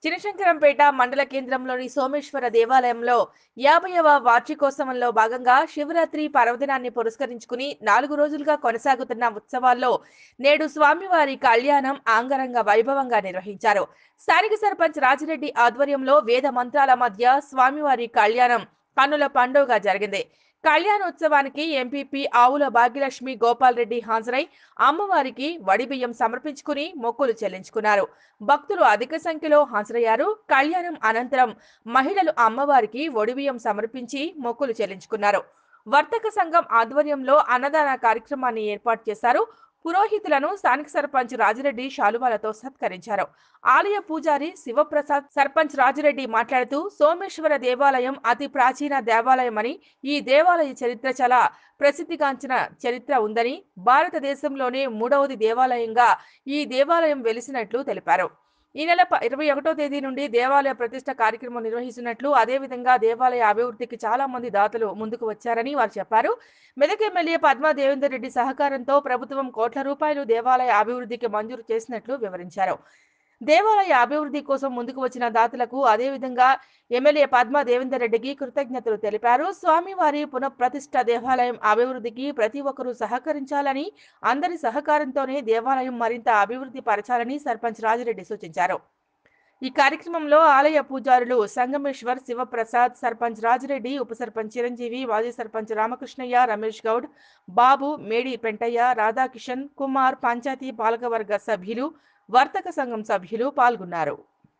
చినశంకరంపేట మండల కేంద్రంలోని సోమేశ్వర దేవాలయంలో యాభైవ వార్షికోత్సవంలో భాగంగా శివరాత్రి పర్వదినాన్ని పురస్కరించుకుని నాలుగు రోజులుగా కొనసాగుతున్న ఉత్సవాల్లో నేడు స్వామివారి కళ్యాణం ఆంగరంగ వైభవంగా నిర్వహించారు స్థానిక సర్పంచ్ రాజిరెడ్డి ఆధ్వర్యంలో వేద మంత్రాల మధ్య స్వామివారి కళ్యాణం కన్నుల పండుగ జరిగింది కళ్యాణోత్సవానికి ఎంపీపీ ఆవుల భాగ్యలక్ష్మి గోపాల్ రెడ్డి హాజరై అమ్మవారికి వడిబియ్యం సమర్పించుకుని మొక్కులు చెల్లించుకున్నారు భక్తులు అధిక సంఖ్యలో హాజరయ్యారు కళ్యాణం అనంతరం మహిళలు అమ్మవారికి వడిబియ్యం సమర్పించి మొక్కులు చెల్లించుకున్నారు వర్తక సంఘం ఆధ్వర్యంలో అన్నదాన కార్యక్రమాన్ని ఏర్పాటు చేశారు పురోహితులను స్థానిక సర్పంచ్ రాజిరెడ్డి శాలువాలతో సత్కరించారు ఆలయ పూజారి శివప్రసాద్ సర్పంచ్ రాజిరెడ్డి మాట్లాడుతూ సోమేశ్వర దేవాలయం అతి ప్రాచీన దేవాలయమని ఈ దేవాలయ చరిత్ర చాలా ప్రసిద్ధిగాంచిన చరిత్ర ఉందని భారతదేశంలోనే మూడవది దేవాలయంగా ఈ దేవాలయం వెలిసినట్లు తెలిపారు ఈ నెల ప- ఇరవై ఒకటో తేదీ నుండి దేవాలయ ప్రతిష్ట కార్యక్రమం నిర్వహిస్తున్నట్లు అదేవిధంగా దేవాలయ అభివృద్ధికి చాలా మంది దాతలు ముందుకు వచ్చారని వారు చెప్పారు మెదక్ ఎమ్మెల్యే పద్మా దేవేందర్ రెడ్డి సహకారంతో ప్రభుత్వం కోట్ల రూపాయలు దేవాలయ అభివృద్ధికి మంజూరు చేసినట్లు వివరించారు దేవాలయ అభివృద్ధి కోసం ముందుకు వచ్చిన దాతలకు అదేవిధంగా ఎమ్మెల్యే పద్మా దేవేందర్ రెడ్డికి కృతజ్ఞతలు తెలిపారు స్వామివారి పునఃప్రతిష్ఠ దేవాలయం అభివృద్ధికి ప్రతి ఒక్కరూ సహకరించాలని అందరి సహకారంతోనే దేవాలయం మరింత అభివృద్ధి పరచాలని సర్పంచ్ రాజిరెడ్డి సూచించారు ఈ కార్యక్రమంలో ఆలయ పూజారులు సంగమేశ్వర్ శివప్రసాద్ సర్పంచ్ రాజిరెడ్డి ఉప సర్పంచ్ చిరంజీవి మాజీ సర్పంచ్ రామకృష్ణయ్య రమేష్ గౌడ్ బాబు మేడి పెంటయ్య రాధాకిషన్ కుమార్ పంచాయతీ పాలకవర్గ సభ్యులు వర్తక సంఘం సభ్యులు పాల్గొన్నారు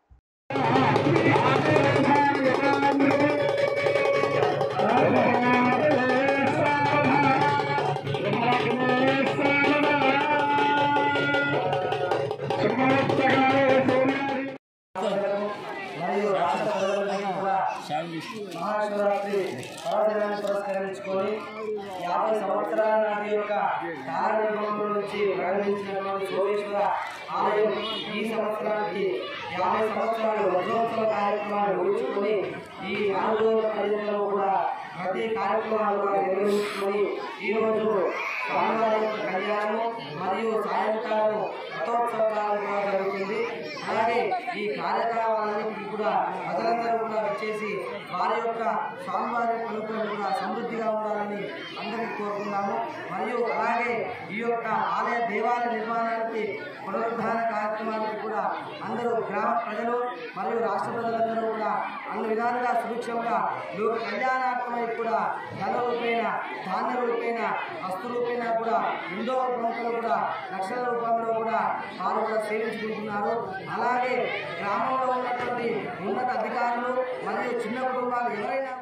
మరియు రాష్ట్ర ప్రజలందరికీ కూడా మహాశివరాత్రి పర్వదినాన్ని పురస్కరించుకొని యాభై సంవత్సరాల నాటి యొక్క కార్యక్రమంలో నుంచి ప్రారంభించినటువంటి సోమేశ్వర ఆలయం ఈ సంవత్సరానికి యాభై సంవత్సరాలు వజ్రోత్సవ కార్యక్రమాలు ఊహించుకొని ఈ నాలుగు రోజుల పరిధిలో కూడా ప్రతి కార్యక్రమాలు కూడా నిర్వహించుకొని ఈరోజు స్వామివారి యొక్క కళ్యాణం మరియు సాయంకాలం రథోత్సవాలు కూడా జరుగుతుంది అలాగే ఈ కార్యక్రమాలన్నింటికి కూడా ప్రజలందరూ కూడా వచ్చేసి వారి యొక్క స్వామివారి పలుకులు కూడా సమృద్ధిగా ఉండాలని అందరికీ కోరుకున్నాము మరియు అలాగే ఈ యొక్క ఆలయ దేవాలయ నిర్మాణానికి పునరుద్ధాన కార్యక్రమానికి కూడా అందరూ గ్రామ ప్రజలు మరియు రాష్ట్ర ప్రజలందరూ కూడా అన్ని విధాలుగా సుభిక్షంగా లోక కళ్యాణార్థమై కూడా ధన రూపేణ ధాన్య రూపేణ వస్తు రూపేణ కూడా ఎంతో ప్రముఖులు కూడా లక్షల రూపంలో కూడా వారు కూడా సేవించుకుంటున్నారు అలాగే గ్రామంలో ఉన్నటువంటి ఉన్నత అధికారులు మరియు చిన్న కుటుంబాలు ఎవరైనా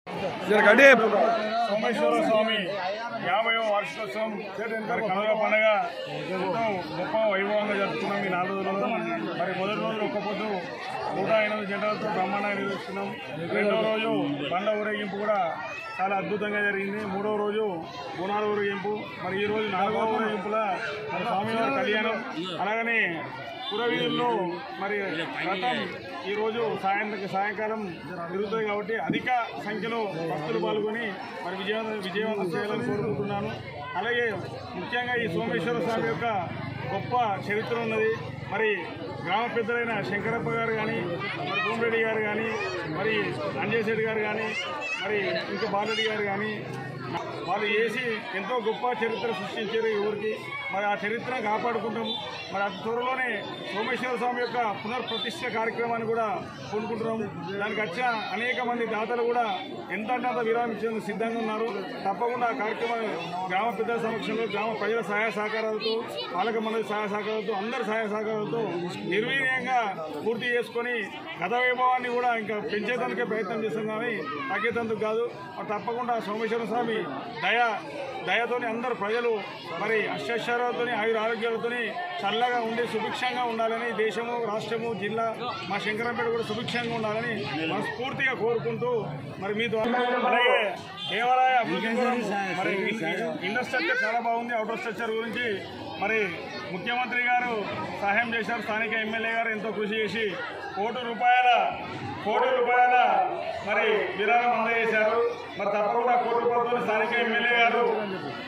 కూడా సోమేశ్వర స్వామి యాభైవ వార్షికోత్సవం మరి కనుల పండుగ ఎంతో గొప్ప వైభవంగా జరుపుకున్నాం ఈ నాలుగు రోజులు మరి మొదటి రోజు ఒక్క పొద్దు నూట ఎనిమిది జంటలతో బ్రహ్మాండంగా నిర్వహిస్తున్నాం రెండో రోజు బండ ఊరేగింపు కూడా చాలా అద్భుతంగా జరిగింది మూడో రోజు బోనాల ఊరేగింపు మరి ఈ రోజు నాలుగో ఊరేగింపుల మరి స్వామివారి కళ్యాణం అలాగనే పురవీధుల్లో మరి రథం ఈ రోజు సాయంత్రం సాయంకాలం జరుగుతుంది కాబట్టి అధిక సంఖ్యలో భక్తులు పాల్గొని మరి విజయవంతం విజయవంతం చేయాలని కోరుకుంటున్నాను అలాగే ముఖ్యంగా ఈ సోమేశ్వర స్వామి యొక్క గొప్ప చరిత్ర ఉన్నది మరి గ్రామ పెద్దలైన శంకరప్ప గారు కానీ మరి భూమిరెడ్డి గారు కానీ మరి అంజయ్ శెట్టి గారు కానీ మరి ఇంకా బాలరెడ్డి గారు కానీ వాళ్ళు చేసి ఎంతో గొప్ప చరిత్ర సృష్టించారు ఈ ఊరికి మరి ఆ చరిత్రను కాపాడుకుంటాం మరి అతి త్వరలోనే సోమేశ్వర స్వామి యొక్క పునర్ప్రతిష్ఠ కార్యక్రమాన్ని కూడా పూనుకుంటున్నాం దానికి వచ్చిన అనేక మంది దాతలు కూడా ఎంత అంటే అంత విరామించేందుకు సిద్ధంగా ఉన్నారు తప్పకుండా ఆ కార్యక్రమాన్ని గ్రామ పెద్దల సమక్షంలో గ్రామ ప్రజల సహాయ సహకారాలతో పాలక మండలి సహాయ సహకారాలతో అందరి సహాయ సహకారాలతో నిర్వీర్యంగా పూర్తి చేసుకొని గత వైభవాన్ని కూడా ఇంకా పెంచేందుకే ప్రయత్నం చేస్తాం కానీ తగ్గేందుకు కాదు మరి తప్పకుండా సోమేశ్వర స్వామి దయ దయతోని అందరు ప్రజలు మరి అష్టైశ్వర్యాలతో ఆయుర ఆరోగ్యాలతో చల్లగా ఉండి సుభిక్షంగా ఉండాలని దేశము రాష్ట్రము జిల్లా మా శంకరంపేట కూడా సుభిక్షంగా ఉండాలని మనస్ఫూర్తిగా కోరుకుంటూ మరి మీ ద్వారా అలాగే దేవాలయ అభివృద్ధి కోసం మరి ఇండస్ట్రక్చర్ చాలా బాగుంది అవుటర్ స్ట్రక్చర్ గురించి మరి ముఖ్యమంత్రి గారు సహాయం చేశారు స్థానిక ఎమ్మెల్యే గారు ఎంతో కృషి చేసి కోటి రూపాయల కోటి రూపాయల మరి విరాళం అందజేశారు మరి తప్పకుండా కోటి రూపాయలతో స్థానిక ఎమ్మెల్యే గారు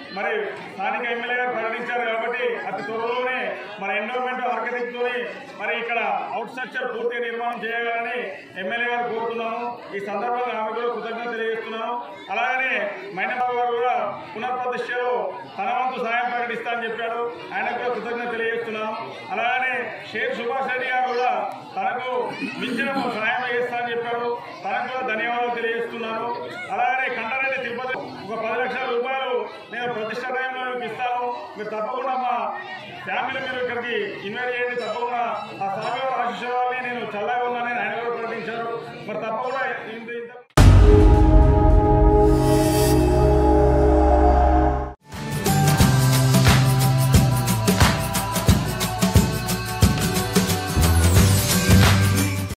మరి స్థానిక ఎమ్మెల్యే గారు ప్రకటించారు కాబట్టి అతి త్వరలోనే మన ఎండోమెంట్ ఆర్కిటెక్ట్తో మరి ఇక్కడ అవుట్ స్ట్రక్చర్ పూర్తిగా నిర్మాణం చేయగలని ఎమ్మెల్యే గారు కోరుతున్నాము ఈ సందర్భంగా ఆమె కూడా కృతజ్ఞత తెలియజేస్తున్నాను అలాగనే మైనబాబు గారు కూడా పునఃప్రతిష్టలో తన వంతు సాయం ప్రకటిస్తా అని చెప్పాడు ఆయన కూడా కృతజ్ఞత తెలియజేస్తున్నాను అలాగనే షేక్ సుభాష్ రెడ్డి గారు కూడా తనకు మించిన సహాయం చేస్తా అని చెప్పాడు తనకు కూడా ధన్యవాదాలు తెలియజేస్తున్నాను అలాగనే కంటారెడ్డి తిరుపతి ఒక పది లక్షల రూపాయలు నేను ప్రతిష్ట టైంలో మీకు ఇస్తాను మీరు తప్పకుండా మా ఫ్యామిలీ మీరు ఇక్కడికి ఇన్వైట్ చేయండి తప్పకుండా ఆ స్వామివారి ఆశీస్సులని నేను చల్లగా ఉన్నానని ఆయన కూడా ప్రకటించారు మరి తప్పకుండా ఇంత ఇంత